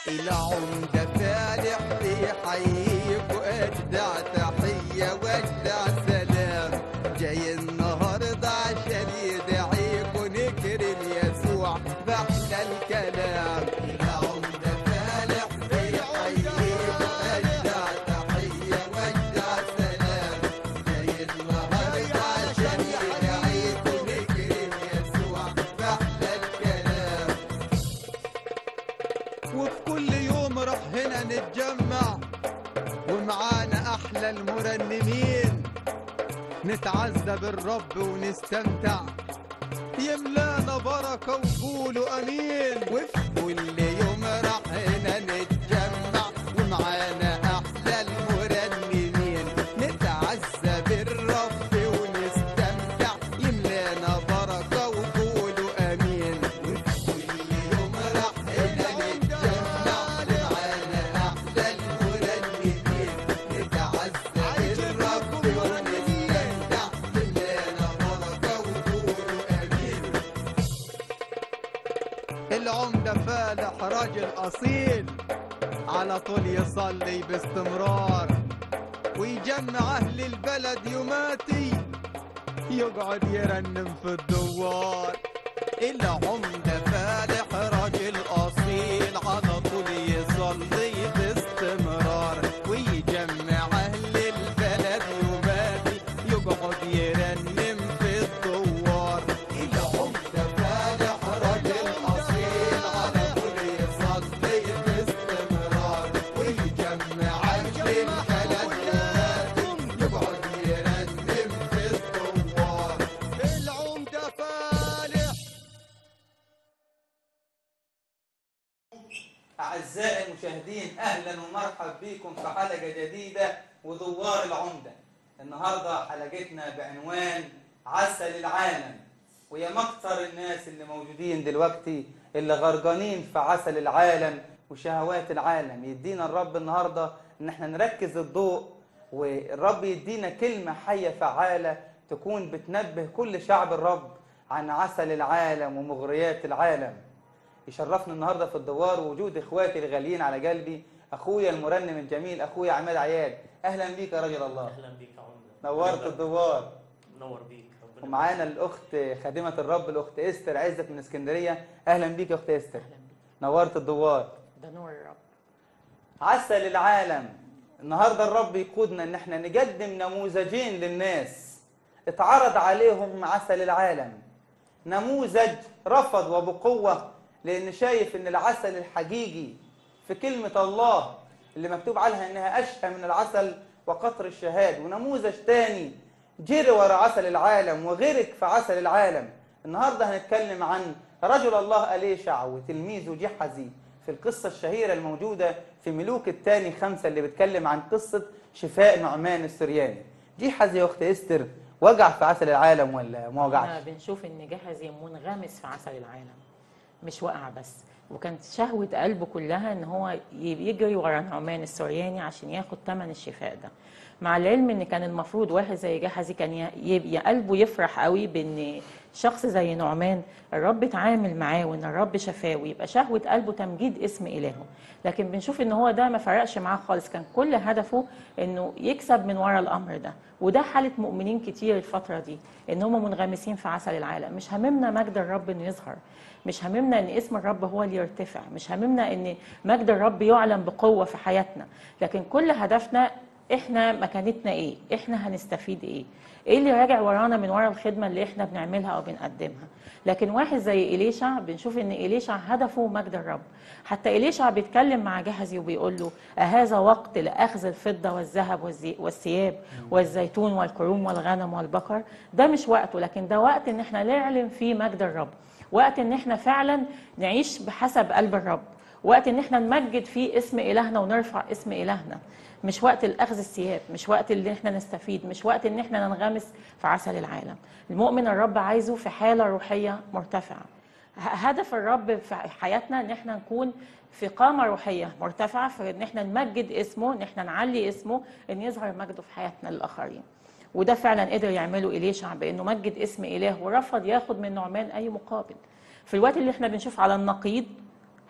العمدة فالح بيحييك وأجدع تحية وأجدع سلام جاي النهاردة عشان يدعيك ونكرم يسوع بأحلى الكلام العمدة فالح بيحييك وأجدع تحية وأجدع سلام جاي النهاردة عشان يدعيك ونكرم يسوع بأحلى الكلام وفي كل يوم راح هنا نتجمع ومعانا احلى المرنمين نتعزى بالرب ونستمتع يملانا بركة وقولوا امين وفي كل يوم راح هنا نتجمع ومعانا احلى المرنمين نتعزى بالرب ونستمتع يملانا بركة وقولوا امين وفي كل يوم راح هنا نتجمع ومعانا احلى المرنمين نتعزى بالرب ونستمتع يملانا بركة وقولوا امين العمدة فالح راجل أصيل على طول يصلي باستمرار ويجمع أهل البلد يوماتي يقعد يرنم في الدوار العمدة فالح راجل أصيل على طول يصلي باستمرار ويجمع أهل البلد يوماتي يقعد يرنم في الدوار العمدة فالح راجل أصيل على طول يصلي باستمرار ويجمع أهل البلد يوماتي يقعد يرنم في الدوار العمدة فالح أعزائي المشاهدين أهلا ومرحب بكم في حلقة جديدة ودوار العمدة النهاردة حلقتنا بعنوان عسل العالم ويا مكتر الناس اللي موجودين دلوقتي اللي غرقانين في عسل العالم وشهوات العالم يدينا الرب النهاردة ان احنا نركز الضوء والرب يدينا كلمة حية فعالة تكون بتنبه كل شعب الرب عن عسل العالم ومغريات العالم يشرفني النهارده في الدوار وجود اخواتي الغاليين على قلبي اخويا المرنم الجميل اخويا عماد عياد اهلا بيك يا رجل الله اهلا بيك يا عمده نورت الدوار منور بيك ربنا ومعانا الاخت خادمه الرب الاخت استر عزت من اسكندريه اهلا بيك يا اخت استر نورت الدوار ده نور الرب عسل العالم النهارده الرب يقودنا ان احنا نقدم نموذجين للناس اتعرض عليهم عسل العالم نموذج رفض وبقوه لان شايف ان العسل الحقيقي في كلمه الله اللي مكتوب عليها انها اشهى من العسل وقطر الشهاد ونموذج تاني جري ورا عسل العالم وغرق في عسل العالم النهارده هنتكلم عن رجل الله أليشع وتلميذه جحزي في القصة الشهيرة الموجودة في ملوك الثاني خمسة اللي بتكلم عن قصة شفاء نعمان السرياني جحزي يا أخت إستر وجع في عسل العالم ولا ما احنا وجعش؟ بنشوف ان جهزي منغمس في عسل العالم مش واقع بس وكانت شهوة قلبه كلها ان هو ي- يجري ورا نعمان السورياني عشان ياخد ثمن الشفاء ده مع العلم ان كان المفروض واحد زي جحزي كان ي- ي- قلبه يفرح قوي بان شخص زي نعمان الرب اتعامل معاه وان الرب شفاه ويبقى شهوة قلبه تمجيد اسم الهه لكن بنشوف ان هو ده ما فرقش معاه خالص كان كل هدفه انه يكسب من ورا الامر ده وده حالة مؤمنين كتير الفترة دي ان هم منغمسين في عسل العالم مش هممنا مجد الرب انه يظهر مش هممنا ان اسم الرب هو اللي يرتفع مش هممنا ان مجد الرب يعلن بقوة في حياتنا لكن كل هدفنا احنا مكانتنا ايه احنا هنستفيد ايه ايه اللي راجع ورانا من ورا الخدمة اللي احنا بنعملها او بنقدمها لكن واحد زي إليشع بنشوف ان إليشع هدفه مجد الرب حتى إليشع بيتكلم مع جهزي وبيقول له أهذا وقت لأخذ الفضة والذهب والزي- والثياب والزيتون والكروم والغنم والبقر ده مش وقته لكن ده وقت ان احنا نعلن فيه مجد الرب وقت ان احنا فعلا نعيش بحسب قلب الرب وقت ان احنا نمجد فيه اسم الهنا ونرفع اسم الهنا مش وقت الاخذ الثياب مش وقت اللي احنا نستفيد مش وقت ان احنا ننغمس في عسل العالم المؤمن الرب عايزه في حاله روحيه مرتفعه ه- هدف الرب في حياتنا ان احنا نكون في قامه روحيه مرتفعه في ان احنا نمجد اسمه ان احنا نعلي اسمه ان يظهر مجده في حياتنا للاخرين وده فعلا قدر يعمله إليشع بانه مجد اسم اله ورفض ياخد من نعمان اي مقابل في الوقت اللي احنا بنشوف على النقيض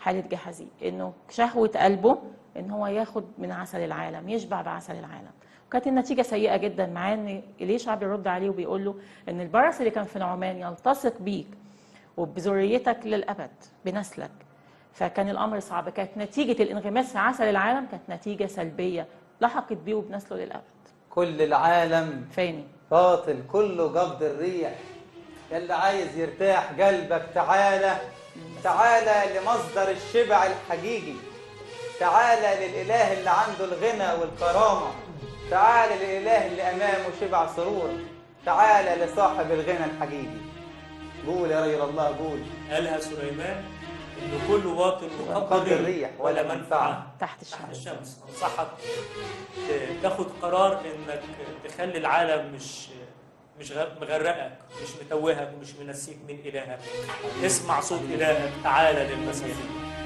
حالة جحزي إنه شهوة قلبه إن هو ياخد من عسل العالم يشبع بعسل العالم وكانت النتيجة سيئة جدا معاه إن إليشع بيرد عليه وبيقول له إن البرص اللي كان في نعمان يلتصق بيك وبذريتك للأبد بنسلك فكان الأمر صعب كانت نتيجة الانغماس في عسل العالم كانت نتيجة سلبية لحقت بيه وبنسله للأبد كل العالم فاني باطل كله قبض الريح يلي عايز يرتاح قلبك تعالى تعالى لمصدر الشبع الحقيقي تعالى للإله اللي عنده الغنى والكرامة تعالى للإله اللي أمامه شبع سرور تعالى لصاحب الغنى الحقيقي قول يا رجل الله قول قالها سليمان ان كل باطل وقبض مقدر الريح ولا ولا منفعة. منفعه تحت تحت الشمس الشمس انصحك ت- تاخد قرار انك تخلي العالم مش مش غ- مغرقك مش متوهك مش منسيك من الهك اسمع صوت الهك تعالى للمسيح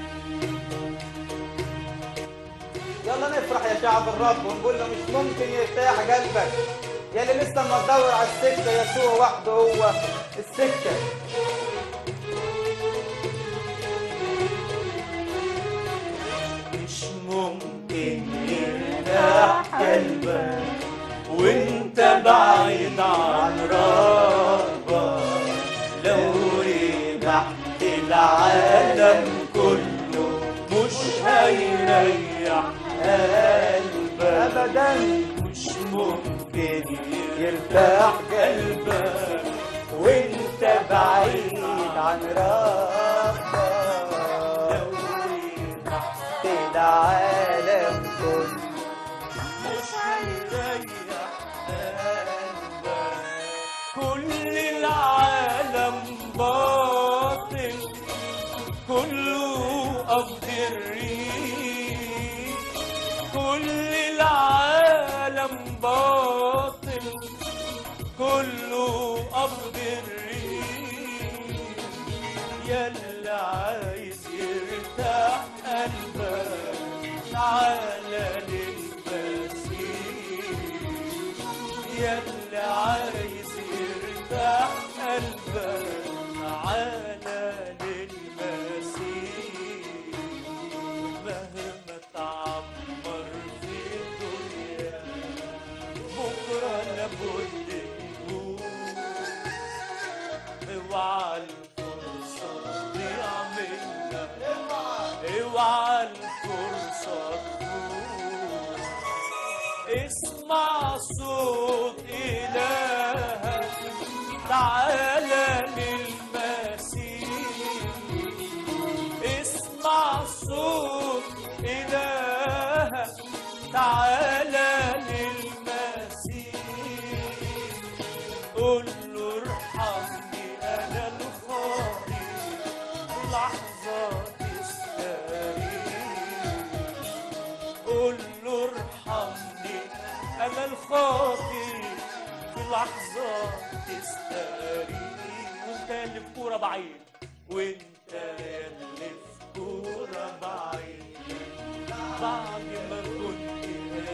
يلا نفرح يا شعب الرب ونقول له مش ممكن يرتاح قلبك يا اللي لسه ما تدور على السكة يسوع وحده هو السكة مش ممكن يرتاح قلبك وانت بعيد عن ربك لو ربحت العالم كله مش هيريح قلبك أبدا مش ممكن يرتاح قلبك وانت بعيد عن ربك لو ربحت في العالم كله مش هيريح قلبك كل العالم باطل كله قبض الريح كل العالم باطل كله قبض الريح يلا عايز يرتاح قلبك تعالى للمسيح يلا عايز يرتاح قلبك تعالى للمسيح مهما تعمر في الدنيا بكرة لابد يكون اوعى الفرصة تضيع منك اوعى الفرصة تفوت اسمع صوت إلهك تعالى للمسيح اسمع صوت إلهك تعالى للمسيح قول له ارحمني أنا الخاطئ لحظة تستريح قول له ارحمني انا الخاطي في لحظه تستريح وانت اللي في كوره بعيد وانت اللي في كوره بعيد بعد ما كنت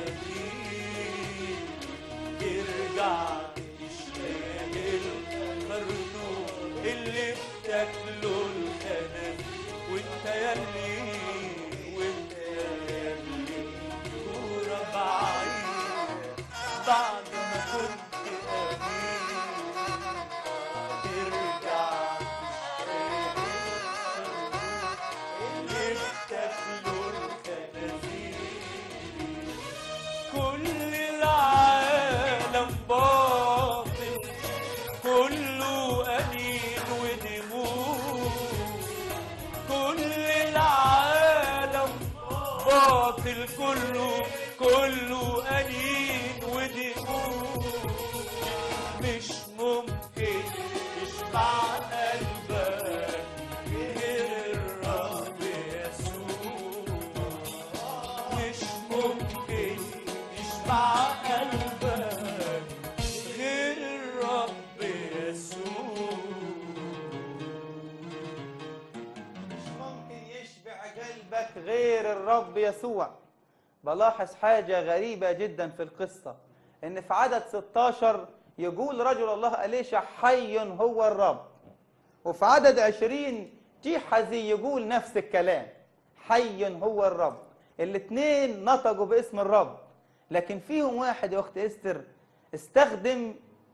هديك ارجع تشتاق المردود اللي بتاكله الخنازير وانت يلي وانت يلي كورة بعيد بعد ما كنت أمين ترجع اللي بتاكله الخنازير كل العالم باطل كله أنين ودموع كل العالم باطل كله كله أنين ودموع مش ممكن يشبع قلبك غير الرب يسوع مش ممكن يشبع قلبك غير الرب يسوع مش ممكن يشبع قلبك غير الرب يسوع بلاحظ حاجة غريبة جدا في القصة إن في عدد 16 يقول رجل الله أليشع حي هو الرب وفي عدد 20 جيحزي يقول نفس الكلام حي هو الرب الاثنين نطقوا باسم الرب لكن فيهم واحد يا اخت استر استخدم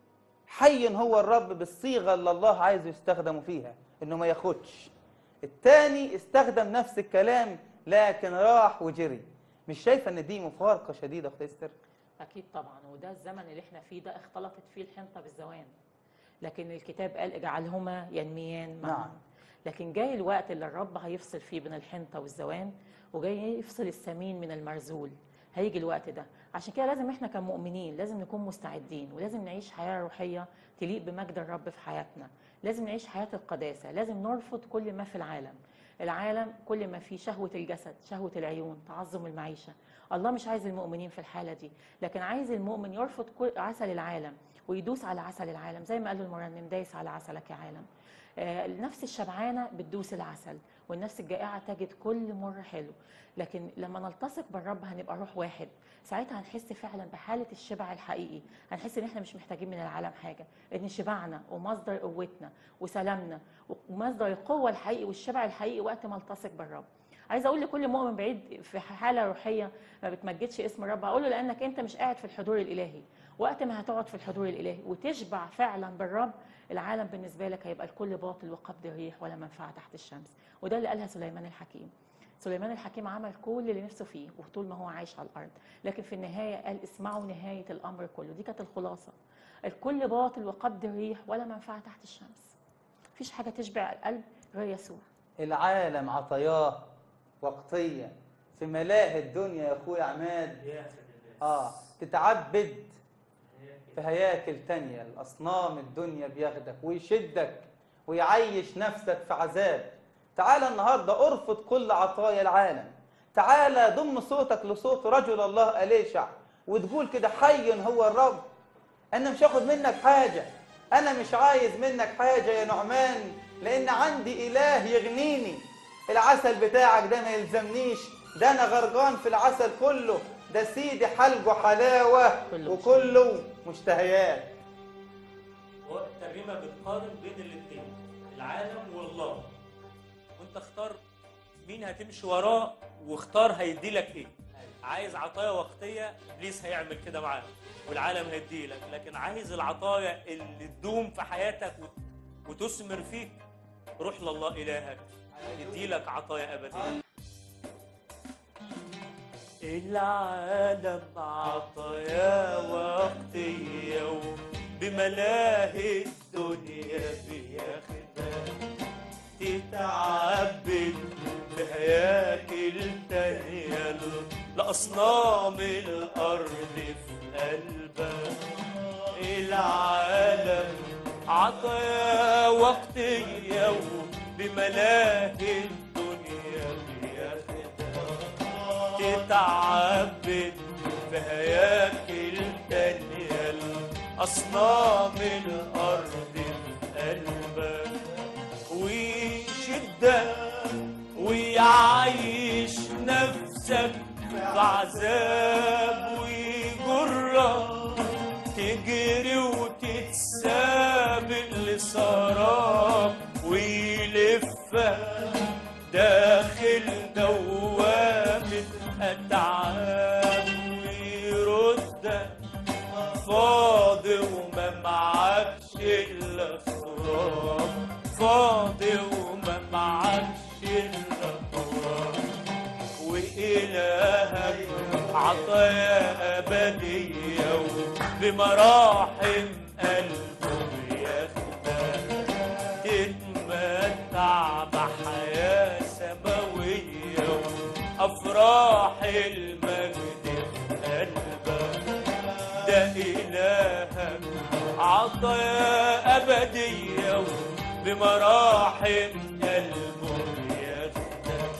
حي هو الرب بالصيغه اللي الله عايزه يستخدموا فيها انه ما ياخدش الثاني استخدم نفس الكلام لكن راح وجري مش شايفه ان دي مفارقه شديده اخت استر اكيد طبعا وده الزمن اللي احنا فيه ده اختلطت فيه الحنطه بالزوان لكن الكتاب قال اجعلهما ينميان معا نعم. لكن جاي الوقت اللي الرب هيفصل فيه بين الحنطه والزوان وجاي يفصل السمين من المرزول هيجي الوقت ده عشان كده لازم احنا كمؤمنين لازم نكون مستعدين ولازم نعيش حياه روحيه تليق بمجد الرب في حياتنا لازم نعيش حياه القداسه لازم نرفض كل ما في العالم العالم كل ما فيه شهوه الجسد شهوه العيون تعظم المعيشه الله مش عايز المؤمنين في الحاله دي لكن عايز المؤمن يرفض كل عسل العالم ويدوس على عسل العالم زي ما قال المرنم دايس على عسلك يا عالم آه، النفس الشبعانه بتدوس العسل والنفس الجائعه تجد كل مر حلو لكن لما نلتصق بالرب هنبقى روح واحد ساعتها هنحس فعلا بحاله الشبع الحقيقي هنحس ان احنا مش محتاجين من العالم حاجه ان شبعنا ومصدر قوتنا وسلامنا ومصدر القوه الحقيقي والشبع الحقيقي وقت ما التصق بالرب عايزه اقول لكل مؤمن بعيد في حاله روحيه ما بتمجدش اسم الرب اقول له لانك انت مش قاعد في الحضور الالهي وقت ما هتقعد في الحضور الالهي وتشبع فعلا بالرب العالم بالنسبه لك هيبقى الكل باطل وقبض الريح ولا منفعه تحت الشمس وده اللي قالها سليمان الحكيم سليمان الحكيم عمل كل اللي نفسه فيه وطول ما هو عايش على الارض لكن في النهايه قال اسمعوا نهايه الامر كله دي كانت الخلاصه الكل باطل وقبض الريح ولا منفعه تحت الشمس مفيش حاجه تشبع القلب غير يسوع العالم عطاياه وقتيه في ملاهي الدنيا يا اخويا عماد يا أخي الناس. اه تتعبد في هياكل تانية الأصنام الدنيا بياخدك ويشدك ويعيش نفسك في عذاب تعالى النهاردة ارفض كل عطايا العالم تعالى ضم صوتك لصوت رجل الله أليشع وتقول كده حي هو الرب أنا مش هاخد منك حاجة أنا مش عايز منك حاجة يا نعمان لأن عندي إله يغنيني العسل بتاعك ده ما يلزمنيش ده أنا غرقان في العسل كله ده سيدي حلقه حلاوة كله وكله مشتهيات هو الترجمة بتقارن بين الاثنين العالم والله وانت اختار مين هتمشي وراه واختار هيدي لك ايه عايز عطايا وقتية ابليس هيعمل كده معاك والعالم هيدي لك لكن عايز العطايا اللي تدوم في حياتك وت- وتثمر فيك روح لله الهك يدي لك عطايا ابديه العالم عطايا وقتية بملاهي الدنيا بياخدها تتعبد بهياكل تانية لأصنام الأرض في قلبك العالم عطايا وقتية بملاهي الدنيا بياخدها تتعبد في هياكل تانية أصنام الأرض في قلبك ويشدك ويعيش نفسك في عذاب ويجرك تجري وتتسابق لسراب ويلفك داخل دوامة أتعاب ويردك فاضي وما معكش إلا تراب فاضي وما معكش إلا تراب وإلهك عطايا أبدية بمراحم قلبه ياخدك تتمتع بحياة سماوية وأفراح المجد في قلبك ده إلهك عطايا أبدية بمراحم قلبه ياخدك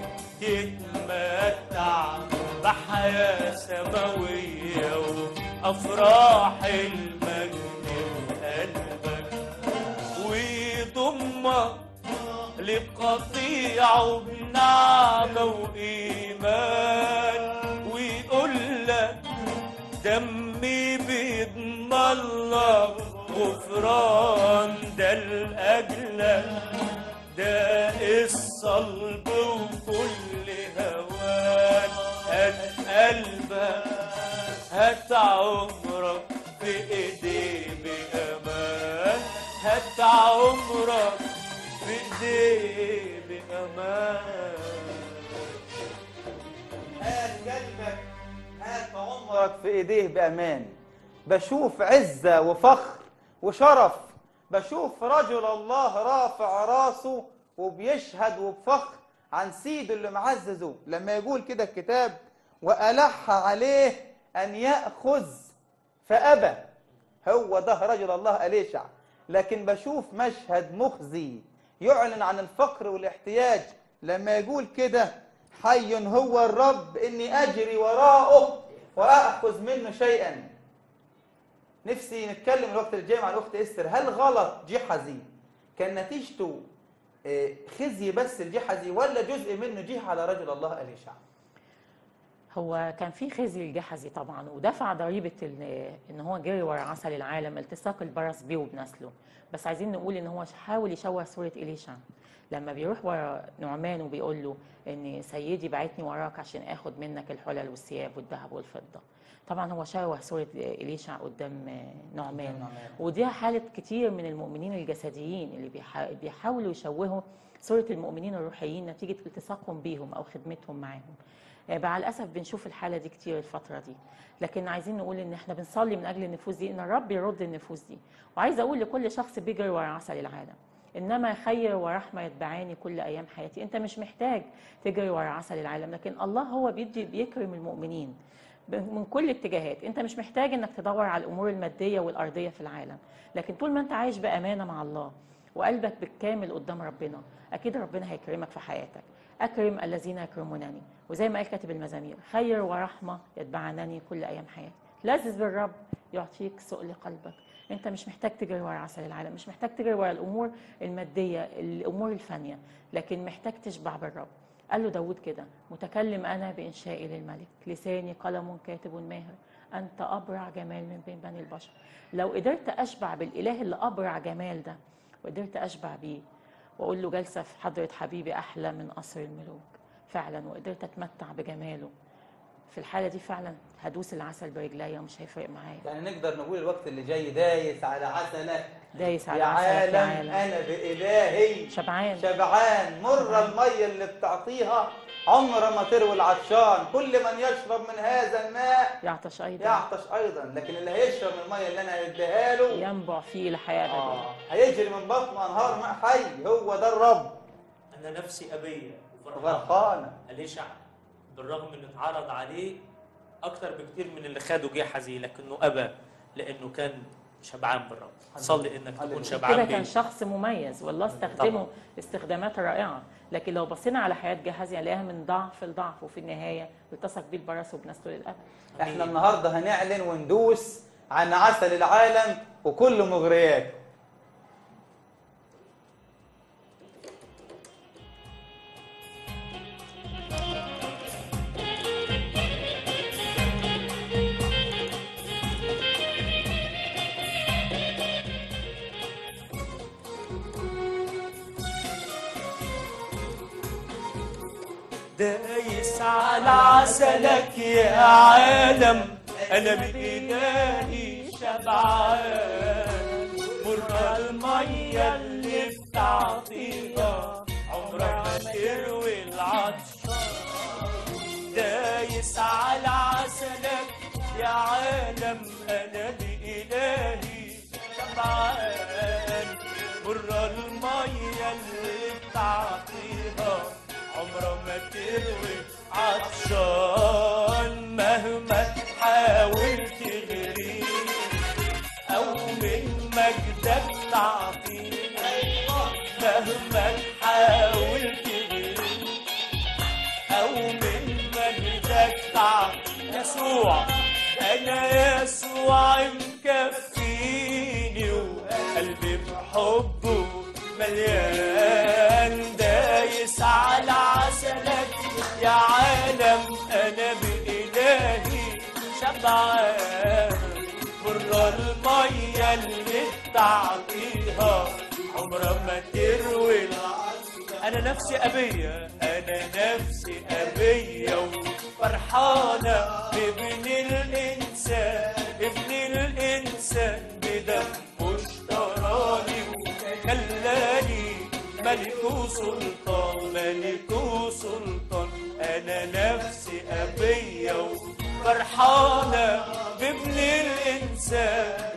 تتمتع بحياة سماوية وأفراح المجد في قلبك ويضمك لقطيعه بنعمة وإيمان ويقول لك دمي بيضمن الله غفران ده لأجلك ده الصلب وكل هات عمرك في ايديه بامان هات عمرك في ايديه بامان هات قلبك هات عمرك في ايديه بامان بشوف عزه وفخر وشرف بشوف رجل الله رافع راسه وبيشهد وبفخر عن سيده اللي معززه لما يقول كده الكتاب والح عليه ان ياخذ فابى هو ده رجل الله اليشع لكن بشوف مشهد مخزي يعلن عن الفقر والاحتياج لما يقول كده حي هو الرب اني اجري وراءه واخذ منه شيئا نفسي نتكلم الوقت الجاي مع الاخت استر هل غلط جحزي كان نتيجته آه، خزي بس الجحزي ولا جزء منه جه على رجل الله اليشع هو كان في خزي الجحزي طبعا ودفع ضريبه ال- ان هو جري ورا عسل العالم التصاق البرص بيه وبنسله بس عايزين نقول ان هو حاول يشوه صوره اليشع لما بيروح ورا نعمان وبيقول له ان سيدي بعتني وراك عشان اخد منك الحلل والثياب والذهب والفضه طبعا هو شوه صوره اليشع قدام نعمان نعمان. ودي حالة كتير من المؤمنين الجسديين اللي بيحا- بيحاولوا يشوهوا صورة المؤمنين الروحيين نتيجة التصاقهم بيهم أو خدمتهم معاهم آه، مع الأسف بنشوف الحالة دي كتير الفترة دي لكن عايزين نقول إن إحنا بنصلي من أجل النفوس دي إن الرب يرد النفوس دي وعايزة أقول لكل شخص بيجري ورا عسل العالم إنما خير ورحمة يتبعاني كل أيام حياتي أنت مش محتاج تجري ورا عسل العالم لكن الله هو بيدي بيكرم المؤمنين من كل الاتجاهات انت مش محتاج انك تدور على الامور الماديه والارضيه في العالم لكن طول ما انت عايش بامانه مع الله وقلبك بالكامل قدام ربنا اكيد ربنا هيكرمك في حياتك اكرم الذين يكرمونني وزي ما قال كاتب المزامير خير ورحمه يتبعنني كل ايام حياتي لذذ بالرب يعطيك سؤل قلبك انت مش محتاج تجري ورا عسل العالم مش محتاج تجري ورا الامور الماديه الامور الفانيه لكن محتاج تشبع بالرب قال له داود كده متكلم أنا بإنشائي للملك لساني قلم كاتب ماهر أنت أبرع جمال من بين بني البشر لو قدرت أشبع بالإله اللي أبرع جمال ده وقدرت أشبع بيه وأقول له جلسة في حضرة حبيبي أحلى من قصر الملوك فعلا وقدرت أتمتع بجماله في الحالة دي فعلا هدوس العسل برجليا ومش هيفرق معايا يعني نقدر نقول الوقت اللي جاي دايس على عسلك دايس على يا عسلك يا عالم عالم انا بإلهي شبعان شبعان مر المية اللي بتعطيها عمر ما تروي العطشان كل من يشرب من هذا الماء يعطش أيضا يعطش ايضا لكن اللي هيشرب من المية اللي انا هديها له ينبع فيه لحياة أبدية آه. هيجري من بطنه انهار ماء حي هو ده الرب انا نفسي ابيه وفرحان غرقانه أليشع بالرغم انه اتعرض عليه اكتر بكتير من اللي خده جحزي لكنه ابى لانه كان شبعان بالرب صلي انك تكون هللويا. شبعان كده بيه كان شخص مميز والله استخدمه طبعاً. استخدامات رائعه لكن لو بصينا على حياه جهازي هنلاقيها من ضعف لضعف وفي النهايه التصق بيه البرص وبنسله للابد احنا النهارده هنعلن وندوس عن عسل العالم وكل مغرياته دايس على عسلك يا عالم انا بإلهي شبعان مر المية اللي بتعطيها عمرها ما تروي العطشان دايس على عسلك يا عالم انا بإلهي شبعان مر المية اللي بتعطيها عمرها ما تروي عطشان مهما تحاول تغريني أو من مجدك تعطيني مهما تحاول تغريني أو من مجدك تعطيني يسوع أنا يسوع مكفيني وقلبي بحبه مليان دايس على عسلك يا عالم أنا بإلهي شبعان مر المية اللي بتعطيها عمرها ما تروي العطش أنا نفسي أبية أنا نفسي أبية وفرحانة بابن الإنسان الإنسان ابن الإنسان بدم اشتراني وخلاني ملك سلطان ملك سلطان أنا نفسي أبية وفرحانة بابن الإنسان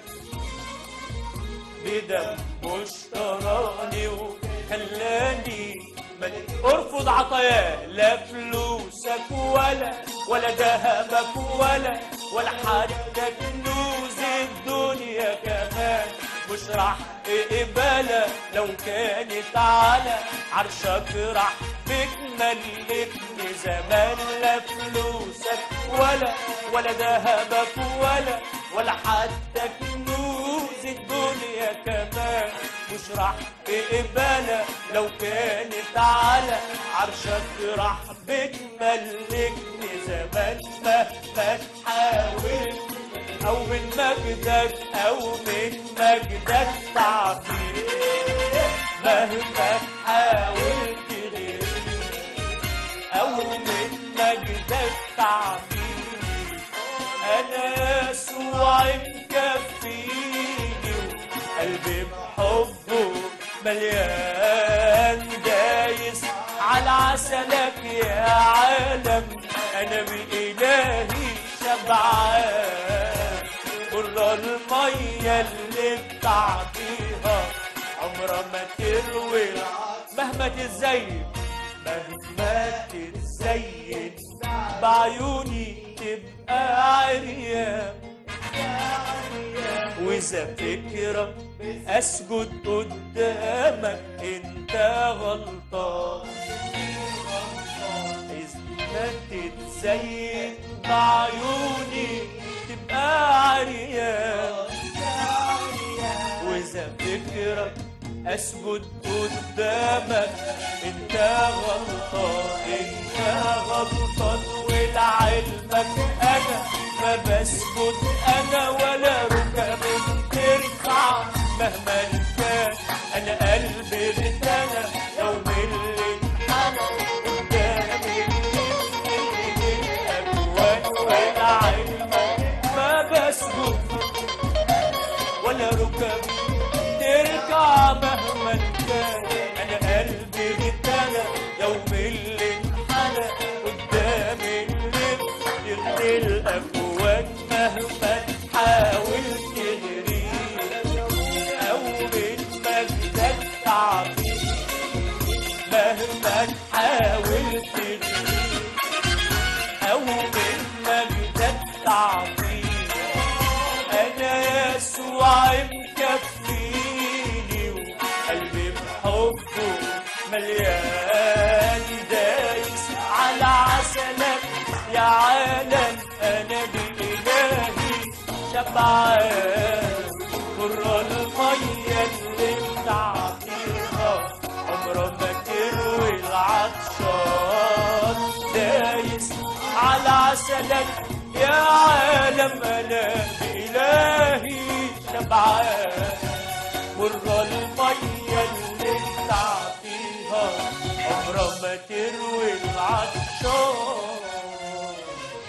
بدم اشتراني وخلاني ملك ارفض عطاياه لا فلوسك ولا ولا ذهبك ولا ولا حتى كنوز الدنيا كمان مش راح اقبلها لو كانت على عرشك راح بتملكني زمان لا فلوسك ولا ولا ذهبك ولا ولا حتى كنوز الدنيا كمان مش راح اقبلها لو كانت على عرشك راح بتملكني زمان مهما تحاول او من مجدك او من مجدك تعطيني مهما تحاول تغيرني او من مجدك تعطيني انا يسوع مكفيني وقلبي بحبه مليان دايس على عسلك يا عالم انا بإلهي شبعان كل المية اللي بتعطيها عمرها ما تروي مهما تزين مهما تزين بعيوني تبقى عريان وإذا فكرة أسجد قدامك أنت غلطان إذا تتزين بعيوني تبقى عريان وإذا فكرة أسجد قدامك أنت غلطان أنت غلطان ولعلمك أنا ما بسجد أنا ولا ركب ترفع مهما كان أنا قلبي ارتنى يوم اللي أنا قدامي الأكوان ولعلمك ما بسجد ولا ركبي ترجع مهما كان انا قلبي ابتلى يوم اللي انحنى قدام اللي يغني الاكوان مهما تحاول تغريه او من مجدك تعطيه مهما تحاول تغريه او من مجدك تعطيه انا يسوع مكفيني وقلبي بحبه مليان دايس على عسلك يا عالم انا بإلهي شبعان مرة المية اللي بتعطيها عمرها ما تروي العطشان دايس على عسلك يا عالم انا بإلهي شبعان مرة المية اللي بتعطيها عمرها ما تروي العطشان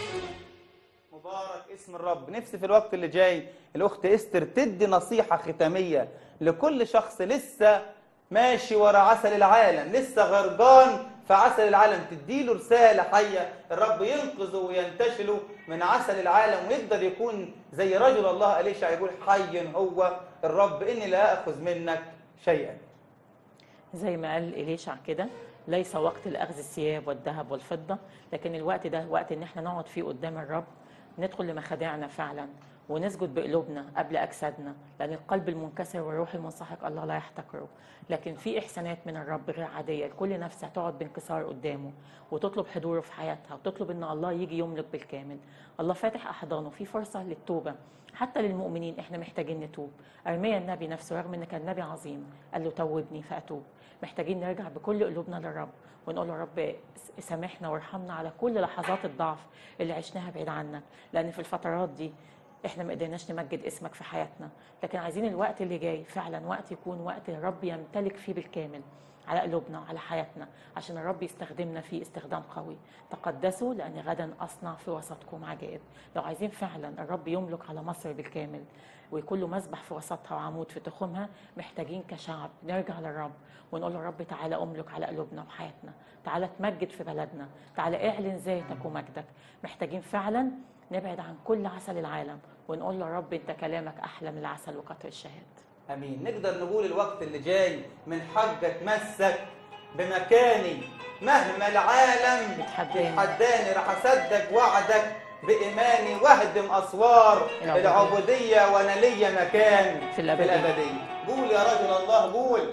مبارك اسم الرب نفسي في الوقت اللي جاي الاخت استر تدي نصيحه ختاميه لكل شخص لسه ماشي ورا عسل العالم لسه غرقان في عسل العالم تديله رساله حيه الرب ينقذه وينتشله من عسل العالم ويقدر يكون زي رجل الله اليشع يقول حي هو الرب اني لا اخذ منك شيئا زي ما قال إليشع كده ليس وقت لأخذ الثياب والذهب والفضة لكن الوقت ده وقت إن احنا نقعد فيه قدام الرب ندخل لمخادعنا فعلا ونسجد بقلوبنا قبل أجسادنا لأن القلب المنكسر والروح المنسحق الله لا يحتقره لكن في إحسانات من الرب غير عادية لكل نفس هتقعد بانكسار قدامه وتطلب حضوره في حياتها وتطلب إن الله يجي يملك بالكامل الله فاتح أحضانه في فرصة للتوبة حتى للمؤمنين احنا محتاجين نتوب ارميا النبي نفسه رغم ان كان نبي عظيم قال له توبني فاتوب محتاجين نرجع بكل قلوبنا للرب ونقول له يا رب سامحنا وارحمنا على كل لحظات الضعف اللي عشناها بعيد عنك لان في الفترات دي احنا ما قدرناش نمجد اسمك في حياتنا لكن عايزين الوقت اللي جاي فعلا وقت يكون وقت الرب يمتلك فيه بالكامل على قلوبنا وعلى حياتنا عشان الرب يستخدمنا فيه استخدام قوي تقدسوا لأن غدا أصنع في وسطكم عجائب لو عايزين فعلا الرب يملك على مصر بالكامل ويكون له مسبح في وسطها وعمود في تخومها محتاجين كشعب نرجع للرب ونقول له رب تعالى أملك على قلوبنا وحياتنا تعالى تمجد في بلدنا تعالى اعلن ذاتك ومجدك محتاجين فعلا نبعد عن كل عسل العالم ونقول له رب انت كلامك احلى من العسل وقطر الشهاد امين نقدر نقول الوقت اللي جاي من حق اتمسك بمكاني مهما العالم بتحداني. بيتحداني راح اصدق وعدك بايماني واهدم اسوار العبودية. العبوديه وانا ليا مكان في الأبدية. في الابديه قول يا رجل الله قول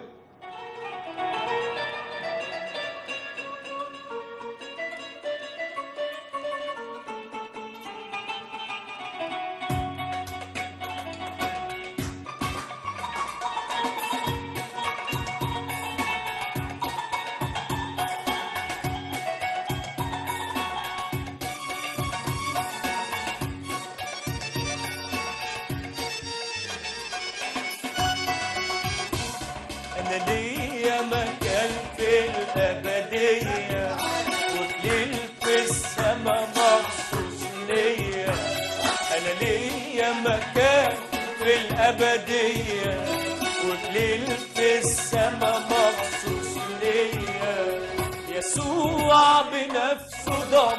أنا ليا مكان في الأبدية وكليل في السما مخصوص ليا أنا ليا مكان في الأبدية وكليل في السما مخصوص ليا يسوع بنفسه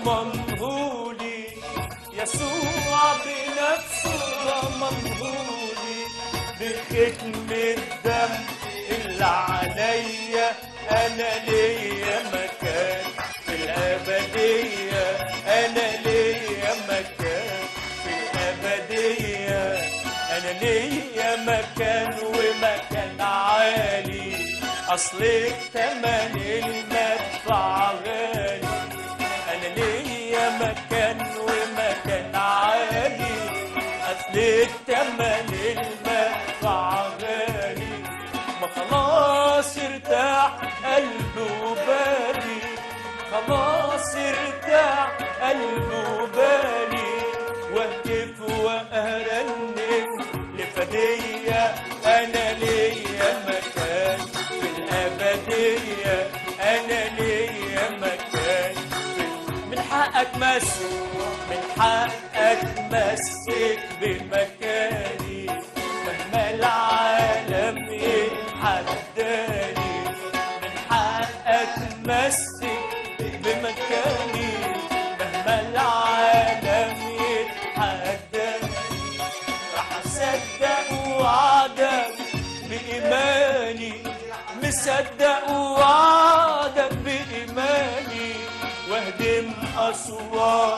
ضمنهولي يسوع بنفسه ضمنهولي بختم الدم اللي عليا انا ليا مكان في الابديه انا ليا مكان في الابديه انا ليا مكان ومكان عالي اصل التمن المدفع غالي انا ليا مكان ومكان عالي اصل التمن المدفع غالي ما خلاص ارتاح قلبي وبالي خلاص ارتاح قلبي وبالي واهتف وارنم لفدية انا ليا مكان في الابدية انا ليا مكان في من حقك مسك من حقك مسك بمكاني مهما العالم يتحداني من حقك مسك بمكاني مهما العالم يتحداني راح اصدق وعدك بإيماني مصدق وعدك بإيماني واهدم أسوار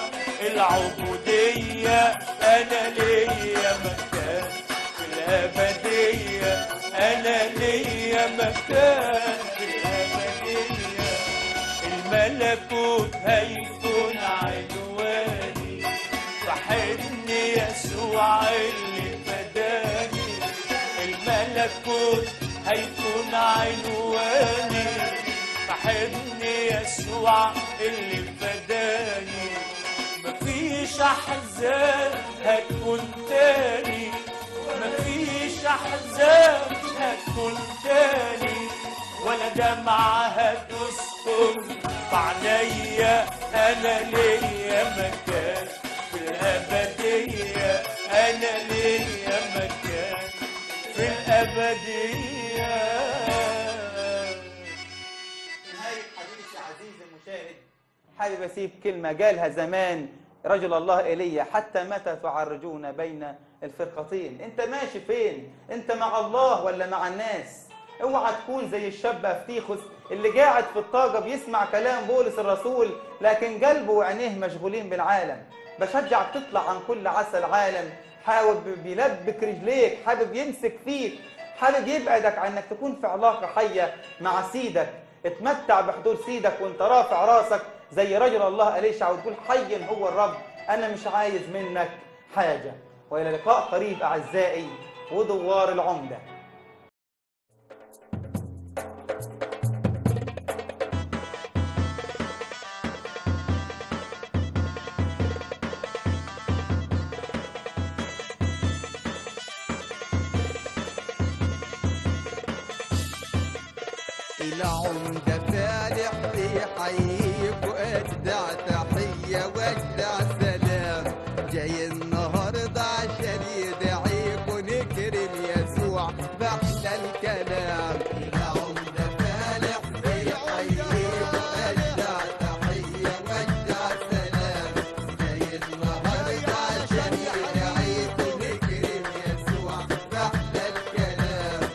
العبودية أنا ليا مكان في الأبدية أنا ليا مكان في الأبدية الملكوت هيكون عنواني صاحبني يسوع اللي فداني الملكوت هيكون عنواني صاحبني يسوع اللي فداني مفيش احزان هتكون تاني مفيش احزان هتكون تاني ولا دمعة هتسكن بعينيا انا ليا مكان في الابدية انا ليا مكان في الابدية نهاية حديثي عزيزي المشاهد حابب اسيب كلمة قالها زمان رجل الله ايليا حتى متى تعرجون بين الفرقتين انت ماشي فين انت مع الله ولا مع الناس اوعى تكون زي الشاب افتيخس اللي قاعد في الطاقة بيسمع كلام بولس الرسول لكن قلبه وعينيه مشغولين بالعالم بشجعك تطلع عن كل عسى العالم حاول بيلبك رجليك حابب يمسك فيك حابب يبعدك عن انك تكون في علاقة حية مع سيدك اتمتع بحضور سيدك وانت رافع راسك زي رجل الله أليشع وتقول حي هو الرب انا مش عايز منك حاجة والى لقاء قريب اعزائي ودوار العمده العمدة فالح يحييك وأجدع تحية وأجدع سلام جاي النهاردة عشان يدعيك ونكرم يسوع بأحلى الكلام العمدة فالح يحييك وأجدع تحية وأجدع سلام جاي النهاردة عشان يدعيك ونكرم يسوع بأحلى الكلام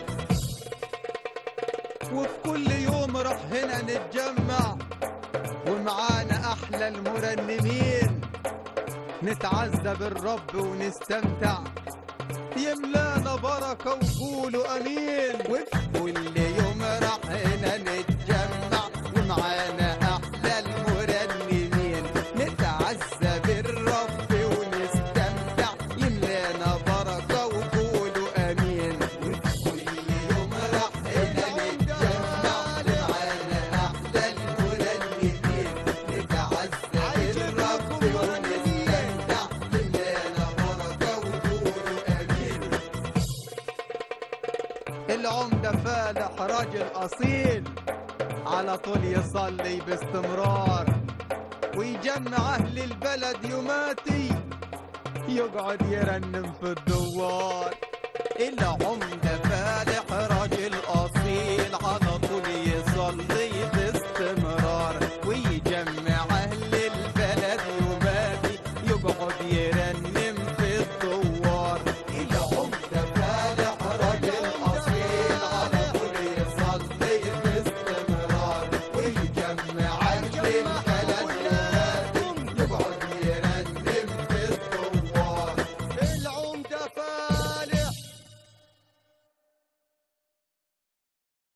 وفي كل يوم راح هنا نتجمع ومعانا احلى المرنمين نتعزى بالرب ونستمتع يملانا بركة وقولوا امين وفي كل يوم راح هنا نتجمع ومعانا احلى المرنمين نتعزى بالرب ونستمتع يملانا بركة وقولوا امين وفي كل يوم راح هنا نتجمع ومعانا احلى المرنمين نتعزى بالرب ونستمتع يملانا بركة وقولوا امين العمدة فالح راجل أصيل على طول يصلي باستمرار ويجمع أهل البلد يوماتي يقعد يرنم في الدوار العمدة فالح راجل أصيل